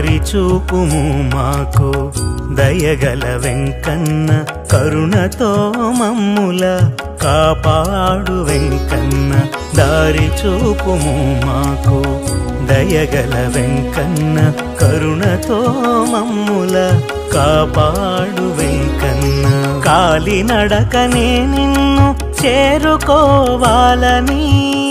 దారి చూపుము మాకు దయగల వెంకన్న కరుణతో మమ్ముల కాపాడు వెంకన్న దారి చూపుము మాకు దయగల వెంకన్న కరుణతో మమ్ముల కాపాడు వెంకన్న కాలినడకనే నిన్ను చేరుకోవాలని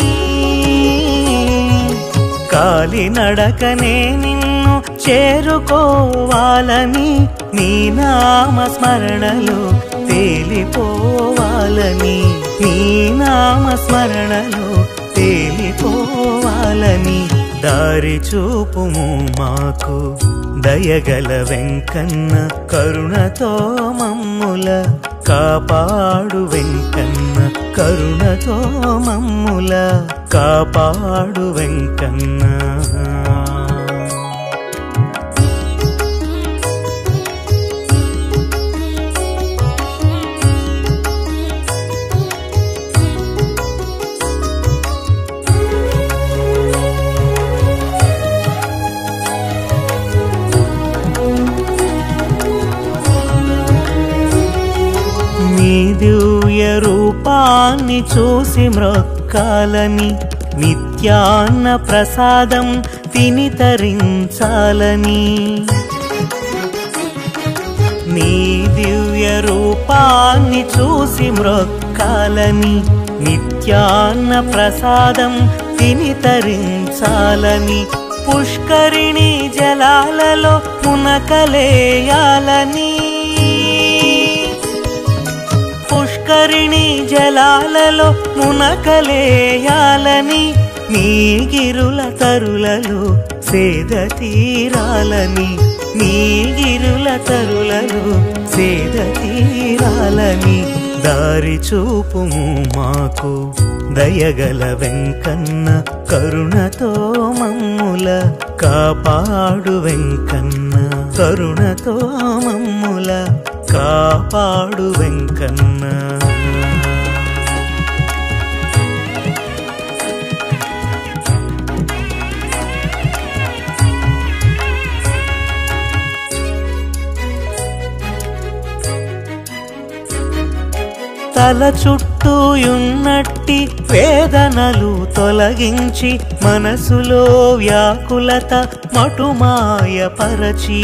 కాలినడకనే నిన్ను చేరుకోవాలని నీ నామ స్మరణలో తేలిపోవాలని నీ నామ స్మరణలో తేలిపోవాలని దారి చూపుము మాకు దయగల వెంకన్న కరుణతో మమ్ముల కాపాడు వెంకన్న కరుణతో మమ్ముల కాపాడు వెంకన్న నీ దివ్య రూపాన్ని చూసి మ్రొక్కాలని నిత్యాన్న ప్రసాదం తిని తరించాలని నీ దివ్య రూపాన్ని చూసి మ్రొక్కాలని నిత్యాన్న ప్రసాదం తిని తరించాలని పుష్కరిణి జలాలలో మునకలేయాలని పుష్కరిణి జలాలలో మునకలేయాలని నీ గిరుల తరులలో సేద తీరాలని నీ గిరుల తరులలో సేద తీరాలని దారి చూపుము మాకు దయగల వెంకన్న కరుణతో మమ్ముల కాపాడు వెంకన్న కరుణతో మమ్ముల కాపాడు వెంకన్న తల చుట్టూయున్నట్టి వేదనలు తొలగించి మనసులో వ్యాకులత మటుమాయ పరచి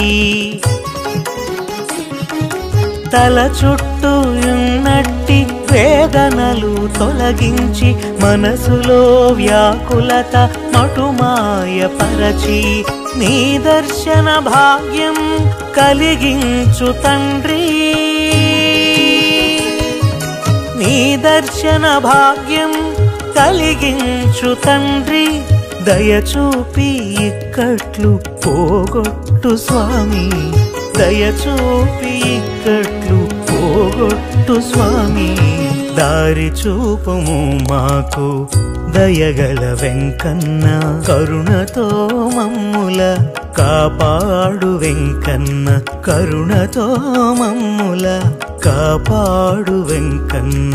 తల చుట్టూయున్నట్టి వేదనలు తొలగించి మనసులో వ్యాకులత మటుమాయ పరచి నీ దర్శన భాగ్యం కలిగించు తండ్రి నీ దర్శన భాగ్యం కలిగించు తండ్రి దయచూపి ఇక్కట్లు పోగొట్టు స్వామి దయచూపి ఇక్కట్లు పోగొట్టు స్వామి దారి చూపుము మాకు దయగల వెంకన్న కరుణతో మమ్ముల కాపాడు వెంకన్న కరుణతో మమ్ముల కాపాడు వెంకన్న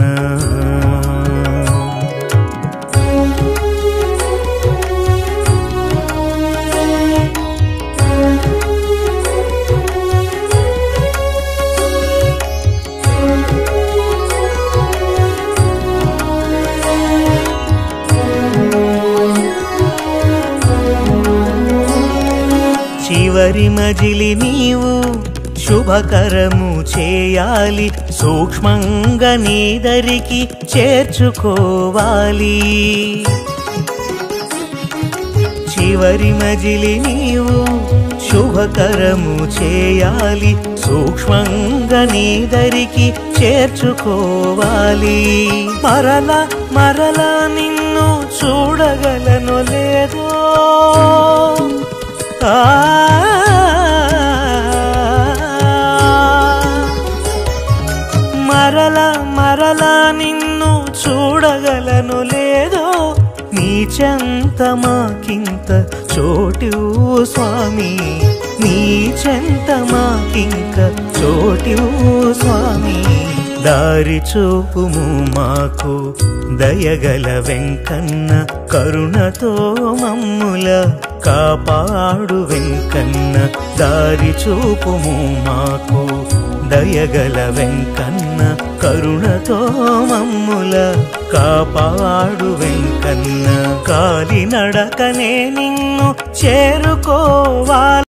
చివరి మజిలి నీవు శుభకరము చేయాలి సూక్ష్మంగా నీదరికి చేర్చుకోవాలి చివరి మజిలి నీవు శుభకరము చేయాలి సూక్ష్మంగా నీదరికి చేర్చుకోవాలి మరల మరల నిన్ను చూడగలను లేదో ఆ మరల మరల నిన్ను చూడగలను లేదో నీ చెంత మాకింత చోటు స్వామి నీ చెంత మాకింక చోటు స్వామి దారి చూపుము మాకు దయగల వెంకన్న కరుణతో మమ్ముల కాపాడు వెంకన్న దారి చూపుము మాకు దయగల వెంకన్న కరుణతో మమ్ముల కాపాడు వెంకన్న కాలినడకనే నిన్ను చేరుకోవాలి